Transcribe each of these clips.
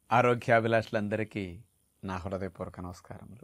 ఆరోగ్యాభిలాషులందరికీ నా హృదయపూర్వక నమస్కారములు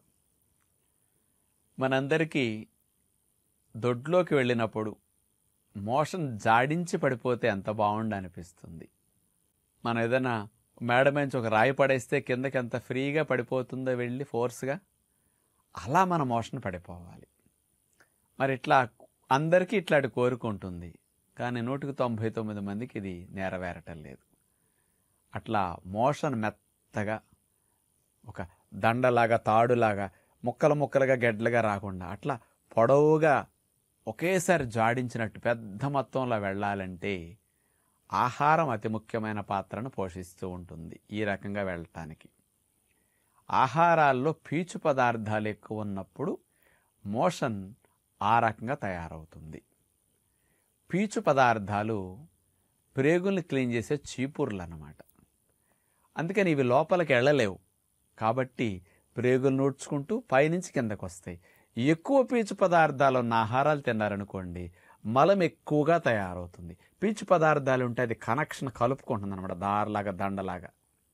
మనందరికీ దొడ్లోకి వెళ్ళినప్పుడు మోషన్ జాడించి పడిపోతే ఎంత బాగుండు అనిపిస్తుంది మనం ఏదైనా మేడ నుంచి ఒక రాయి పడేస్తే కిందకి ఎంత ఫ్రీగా పడిపోతుందో వెళ్ళి ఫోర్స్గా అలా మన మోషన్ పడిపోవాలి మరి ఇట్లా అందరికీ ఇట్లాంటి కోరిక ఉంటుంది కానీ నూటికి తొంభై తొమ్మిది మందికి ఇది నెరవేరటం లేదు అట్లా మోషన్ మెత్తగా ఒక దండలాగా తాడులాగా ముక్కలు ముక్కలుగా గెడ్డలుగా రాకుండా అట్లా పొడవుగా ఒకేసారి జాడించినట్టు పెద్ద మొత్తంలో వెళ్ళాలంటే ఆహారం అతి ముఖ్యమైన పాత్రను పోషిస్తూ ఉంటుంది ఈ రకంగా వెళ్ళటానికి ఆహారాల్లో పీచు పదార్థాలు ఎక్కువ ఉన్నప్పుడు మోషన్ ఆ రకంగా తయారవుతుంది పీచు పదార్థాలు ప్రేగుల్ని క్లీన్ చేసే చీపుర్లు అన్నమాట అందుకని ఇవి లోపలికి వెళ్ళలేవు కాబట్టి ప్రేగులు నూడ్చుకుంటూ పైనుంచి కిందకు వస్తాయి ఎక్కువ పీచు పదార్థాలు ఉన్న ఆహారాలు తిన్నారనుకోండి మలం ఎక్కువగా తయారవుతుంది పీచు పదార్థాలు ఉంటే అది కనెక్షన్ కలుపుకుంటుంది అనమాట దారిలాగా దండలాగా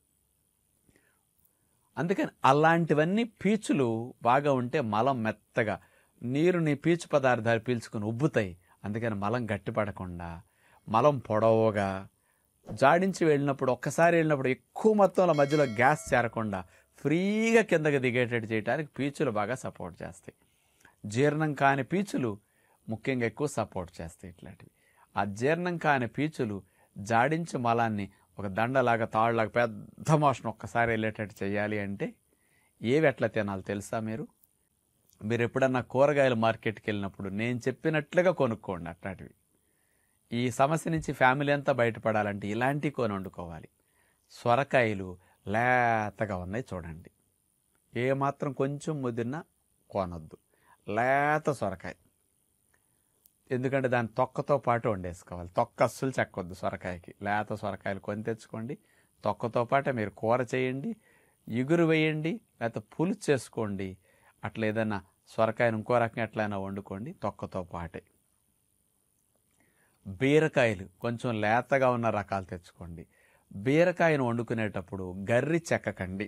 అందుకని అలాంటివన్నీ పీచులు బాగా ఉంటే మలం మెత్తగా నీరుని పీచు పదార్థాలు పీల్చుకొని ఉబ్బుతాయి అందుకని మలం గట్టిపడకుండా మలం పొడవుగా జాడించి వెళ్ళినప్పుడు ఒక్కసారి వెళ్ళినప్పుడు ఎక్కువ మొత్తంలో మధ్యలో గ్యాస్ చేరకుండా ఫ్రీగా కిందకి దిగేటట్టు చేయడానికి పీచులు బాగా సపోర్ట్ చేస్తాయి జీర్ణం కాని పీచులు ముఖ్యంగా ఎక్కువ సపోర్ట్ చేస్తాయి ఇట్లాంటివి ఆ జీర్ణం కాని పీచులు జాడించి మలాన్ని ఒక దండలాగా తాడులాగా పెద్ద మోషన్ ఒక్కసారి వెళ్ళేటట్టు చేయాలి అంటే ఏవి ఎట్లా తినాలి తెలుసా మీరు మీరు ఎప్పుడన్నా కూరగాయల మార్కెట్కి వెళ్ళినప్పుడు నేను చెప్పినట్లుగా కొనుక్కోండి అట్లాంటివి ఈ సమస్య నుంచి ఫ్యామిలీ అంతా బయటపడాలంటే ఇలాంటివి కొని వండుకోవాలి సొరకాయలు లేతగా ఉన్నాయి చూడండి ఏమాత్రం కొంచెం ముదిరినా కొనొద్దు లేత సొరకాయ ఎందుకంటే దాని తొక్కతో పాటు వండేసుకోవాలి తొక్క అస్సలు చెక్కొద్దు సొరకాయకి లేత సొరకాయలు కొని తెచ్చుకోండి తొక్కతో పాటే మీరు కూర చేయండి ఇగురు వేయండి లేకపోతే పులుసు చేసుకోండి అట్లా ఏదైనా సొరకాయను ఇంకో రకంగా ఎట్లయినా వండుకోండి తొక్కతో పాటే బీరకాయలు కొంచెం లేతగా ఉన్న రకాలు తెచ్చుకోండి బీరకాయను వండుకునేటప్పుడు గర్రి చెక్కకండి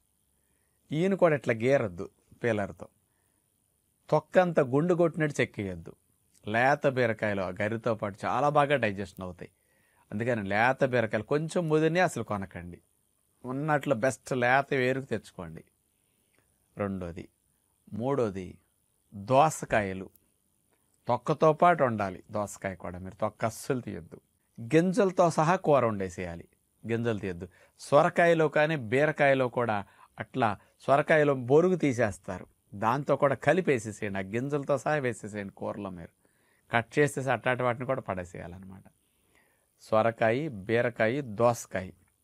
ఈయన కూడా ఇట్లా గీరద్దు పీలర్తో తొక్కంత గుండు కొట్టినట్టు చెక్కేయద్దు లేత బీరకాయలు ఆ గర్రితో పాటు చాలా బాగా డైజెషన్ అవుతాయి అందుకని లేత బీరకాయలు కొంచెం ముదిరిని అసలు కొనకండి ఉన్నట్లు బెస్ట్ లేత వేరుకు తెచ్చుకోండి రెండోది మూడోది దోసకాయలు తొక్కతో పాటు వండాలి దోసకాయ కూడా మీరు తొక్క అస్సలు తీయొద్దు గింజలతో సహా కూర వండేసేయాలి గింజలు తీయొద్దు సొరకాయలో కానీ బీరకాయలో కూడా అట్లా సొరకాయలో బొరుగు తీసేస్తారు దాంతో కూడా కలిపేసేసేయండి ఆ గింజలతో సహా వేసేసేయండి కూరలో మీరు కట్ చేసేసి అట్లాంటి వాటిని కూడా పడేసేయాలన్నమాట సొరకాయ బీరకాయ దోసకాయ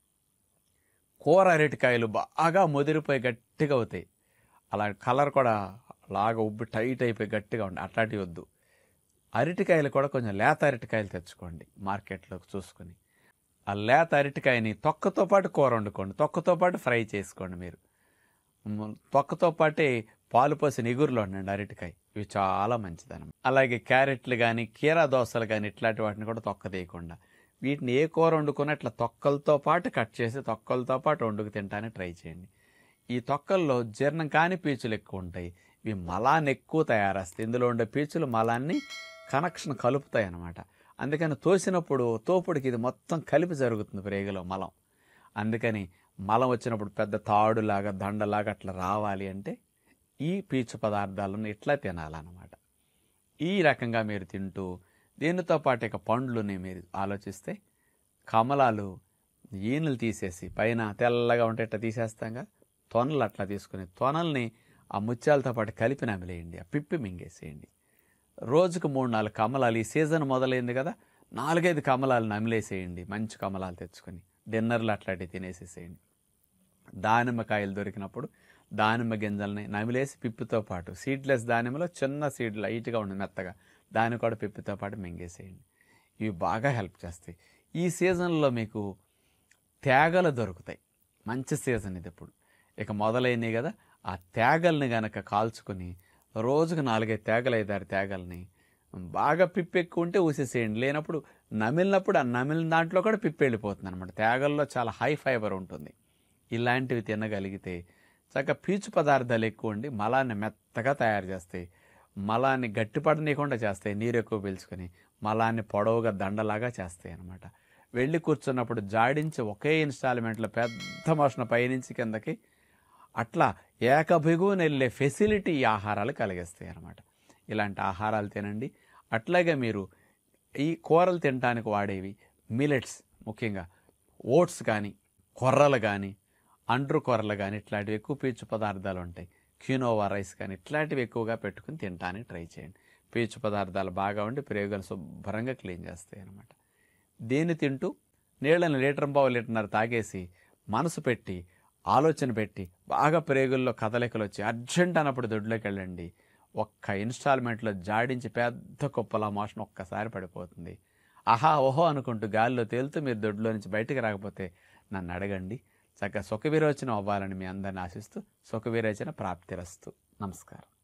కూర అరటికాయలు బాగా ముదిరిపోయి గట్టిగా అవుతాయి అలా కలర్ కూడా లాగా ఉబ్బి టైట్ అయిపోయి గట్టిగా ఉండి అట్లాంటివి వద్దు అరటికాయలు కూడా కొంచెం లేత అరటికాయలు తెచ్చుకోండి మార్కెట్లో చూసుకొని ఆ లేత అరటికాయని తొక్కతో పాటు కూర వండుకోండి తొక్కతో పాటు ఫ్రై చేసుకోండి మీరు మ్, తొక్కతో పాటే పాలు పోసిన ఇగురులో ఉండండి అరటికాయ ఇవి చాలా మంచిదనం అలాగే క్యారెట్లు కానీ కీరా దోసలు కానీ ఇట్లాంటి వాటిని కూడా తొక్క తీయకుండా వీటిని ఏ కూర వండుకున్నా ఇట్లా తొక్కలతో పాటు కట్ చేసి తొక్కలతో పాటు వండుకు తినడానికి ట్రై చేయండి ఈ తొక్కల్లో జీర్ణం కాని పీచులు ఎక్కువ ఉంటాయి ఇవి మలాన్ని ఎక్కువ తయారేస్తాయి ఇందులో ఉండే పీచులు మలాన్ని కనెక్షన్ కలుపుతాయి అన్నమాట అందుకని తోసినప్పుడు తోపుడికి ఇది మొత్తం కలిపి జరుగుతుంది ప్రేగులో మలం అందుకని మలం వచ్చినప్పుడు పెద్ద తాడులాగా దండలాగా అట్లా రావాలి అంటే ఈ పీచు పదార్థాలను ఇట్లా తినాలన్నమాట ఈ రకంగా మీరు తింటూ దీనితో పాటు ఇక పండ్లుని మీరు ఆలోచిస్తే కమలాలు ఈనులు తీసేసి పైన తెల్లగా ఉంటే ఇట్లా తీసేస్తాంగా తొనలు అట్లా తీసుకుని తొనల్ని ఆ ముత్యాలతో పాటు కలిపి నమిలేయండి ఆ పిప్పి మింగేసేయండి రోజుకు మూడు నాలుగు కమలాలు ఈ సీజన్ మొదలైంది కదా నాలుగైదు కమలాలు నమిలేసేయండి మంచి కమలాలు తెచ్చుకొని డిన్నర్లు అట్లాంటివి తినేసేసేయండి దానిమ్మకాయలు దొరికినప్పుడు దానిమ్మ గింజల్ని నమిలేసి పిప్పితో పాటు సీడ్లెస్ దానిమ్మలో చిన్న సీడ్ లైట్గా ఉండి మెత్తగా దాన్ని కూడా పిప్పితో పాటు మింగేసేయండి ఇవి బాగా హెల్ప్ చేస్తాయి ఈ సీజన్లో మీకు తేగలు దొరుకుతాయి మంచి సీజన్ ఇది ఇప్పుడు ఇక మొదలైనవి కదా ఆ తేగల్ని గనక కాల్చుకొని రోజుకు నాలుగైదు తేగలు ఐదారు తేగల్ని బాగా పిప్పి ఎక్కువ ఉంటే ఊసేసేయండి లేనప్పుడు నమిలినప్పుడు ఆ నమిలిన దాంట్లో కూడా పిప్పి వెళ్ళిపోతుంది అనమాట తేగల్లో చాలా హై ఫైబర్ ఉంటుంది ఇలాంటివి తినగలిగితే చక్కగా పీచు పదార్థాలు ఎక్కువ ఉండి మలాన్ని మెత్తగా తయారు చేస్తాయి మలాన్ని గట్టిపడనీయకుండా చేస్తాయి నీరు ఎక్కువ పీల్చుకొని మలాన్ని పొడవుగా దండలాగా చేస్తాయి అన్నమాట వెళ్ళి కూర్చున్నప్పుడు జాడించి ఒకే ఇన్స్టాల్మెంట్లో పెద్ద మోషన్ పైనుంచి కిందకి అట్లా ఏకభిగున వెళ్ళే ఫెసిలిటీ ఈ ఆహారాలు కలిగిస్తాయి అన్నమాట ఇలాంటి ఆహారాలు తినండి అట్లాగే మీరు ఈ కూరలు తినడానికి వాడేవి మిలెట్స్ ముఖ్యంగా ఓట్స్ కానీ కొర్రలు కానీ అండ్రు కొర్రలు కానీ ఇట్లాంటివి ఎక్కువ పీచు పదార్థాలు ఉంటాయి క్యూనోవా రైస్ కానీ ఇట్లాంటివి ఎక్కువగా పెట్టుకుని తినడానికి ట్రై చేయండి పీచు పదార్థాలు బాగా ఉండి ప్రయోగాలు శుభ్రంగా క్లీన్ చేస్తాయి అన్నమాట దీన్ని తింటూ నీళ్ళని లీటర్ బావు లీటర్న్నర తాగేసి మనసు పెట్టి ఆలోచన పెట్టి బాగా ప్రేగుల్లో కదలికలు వచ్చి అర్జెంట్ అన్నప్పుడు దొడ్లోకి వెళ్ళండి ఒక్క ఇన్స్టాల్మెంట్లో జాడించి పెద్ద కుప్పలా మోషన్ ఒక్కసారి పడిపోతుంది ఆహా ఓహో అనుకుంటూ గాలిలో తేలుతూ మీరు దొడ్లో నుంచి బయటికి రాకపోతే నన్ను అడగండి చక్కగా సుఖ విరోచనం అవ్వాలని మీ అందరిని ఆశిస్తూ సుఖ విరోచన ప్రాప్తిరస్తు నమస్కారం